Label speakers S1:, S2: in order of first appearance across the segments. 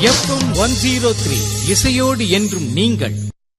S1: FM one zero three இசையோடு என்றும் நீங்கள்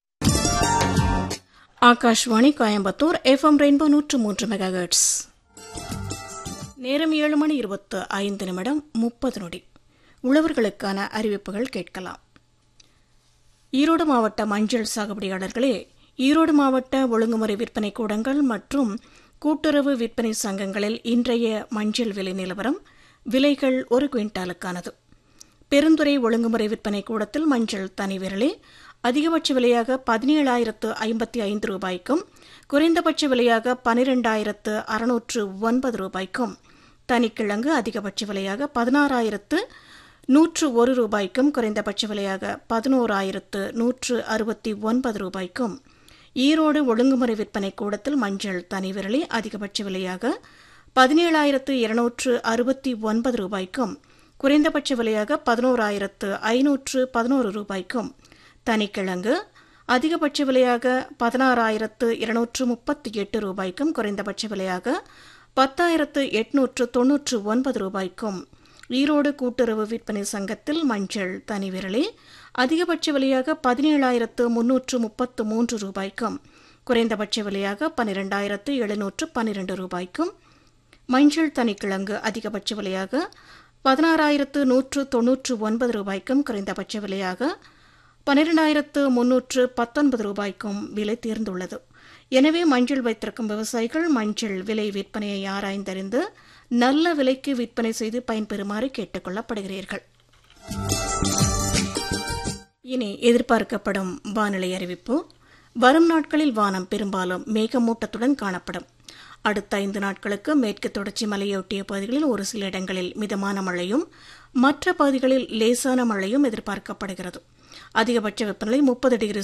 S2: ஆகாஷ்வாணி கோயம்புத்தூர் எஃப்எம் ரெயின்போ நூற்று மூன்று மெகாஹெட்ஸ் நேரம் ஏழு மணி இருபத்து ஐந்து நிமிடம் முப்பது நொடி உழவர்களுக்கான அறிவிப்புகள் கேட்கலாம் ஈரோடு மாவட்ட மஞ்சள் சாகுபடியாளர்களே ஈரோடு மாவட்ட ஒழுங்குமுறை விற்பனை கூடங்கள் மற்றும் கூட்டுறவு விற்பனை சங்கங்களில் இன்றைய மஞ்சள் விலை நிலவரம் விலைகள் ஒரு குவிண்டாலுக்கானது பெருந்துறை ஒழுங்குமுறை விற்பனை கூடத்தில் மஞ்சள் தனி விரலே அதிகபட்ச விலையாக பதினேழாயிரத்து ஐம்பத்தி ஐந்து ரூபாய்க்கும் குறைந்தபட்ச விலையாக பனிரெண்டாயிரத்து அறுநூற்று ஒன்பது ரூபாய்க்கும் தனிக்கிழங்கு அதிகபட்ச விலையாக பதினாறாயிரத்து நூற்று ஒரு ரூபாய்க்கும் குறைந்தபட்ச விலையாக பதினோராயிரத்து நூற்று அறுபத்தி ஒன்பது ரூபாய்க்கும் ஈரோடு ஒழுங்குமுறை விற்பனை கூடத்தில் மஞ்சள் தனி விரலி அதிகபட்ச விலையாக பதினேழாயிரத்து இருநூற்று அறுபத்தி ஒன்பது ரூபாய்க்கும் குறைந்தபட்ச விலையாக பதினோராயிரத்து ஐநூற்று பதினோரு ரூபாய்க்கும் தனிக்கிழங்கு அதிகபட்ச விலையாக பதினாறாயிரத்து இருநூற்று முப்பத்தி எட்டு ரூபாய்க்கும் குறைந்தபட்ச விலையாக பத்தாயிரத்து எட்நூற்று தொன்னூற்று ஒன்பது ரூபாய்க்கும் ஈரோடு கூட்டுறவு விற்பனை சங்கத்தில் மஞ்சள் தனி விரலி அதிகபட்ச விலையாக பதினேழாயிரத்து முன்னூற்று முப்பத்து மூன்று ரூபாய்க்கும் குறைந்தபட்ச விலையாக பன்னிரெண்டாயிரத்து எழுநூற்று பன்னிரண்டு ரூபாய்க்கும் மஞ்சள் தனிக்கிழங்கு அதிகபட்ச விலையாக பதினாறாயிரத்து நூற்று தொன்னூற்று ஒன்பது ரூபாய்க்கும் குறைந்தபட்ச விலையாக பன்னிரெண்டாயிரத்து முன்னூற்று பத்தொன்பது ரூபாய்க்கும் விலை தேர்ந்துள்ளது எனவே மஞ்சள் வைத்திருக்கும் விவசாயிகள் மஞ்சள் விலை விற்பனையை ஆராய்ந்தறிந்து நல்ல விலைக்கு விற்பனை செய்து பயன்பெறுமாறு கேட்டுக் கொள்ளப்படுகிறீர்கள் இனி எதிர்பார்க்கப்படும் வானிலை அறிவிப்பு வரும் நாட்களில் வானம் பெரும்பாலும் மேகமூட்டத்துடன் காணப்படும் அடுத்த ஐந்து நாட்களுக்கு மேற்கு தொடர்ச்சி மலையொட்டிய பகுதிகளில் ஒரு சில இடங்களில் மிதமான மழையும் மற்ற பகுதிகளில் லேசான மழையும் எதிர்பார்க்கப்படுகிறது அதிகபட்ச வெப்பநிலை முப்பது டிகிரி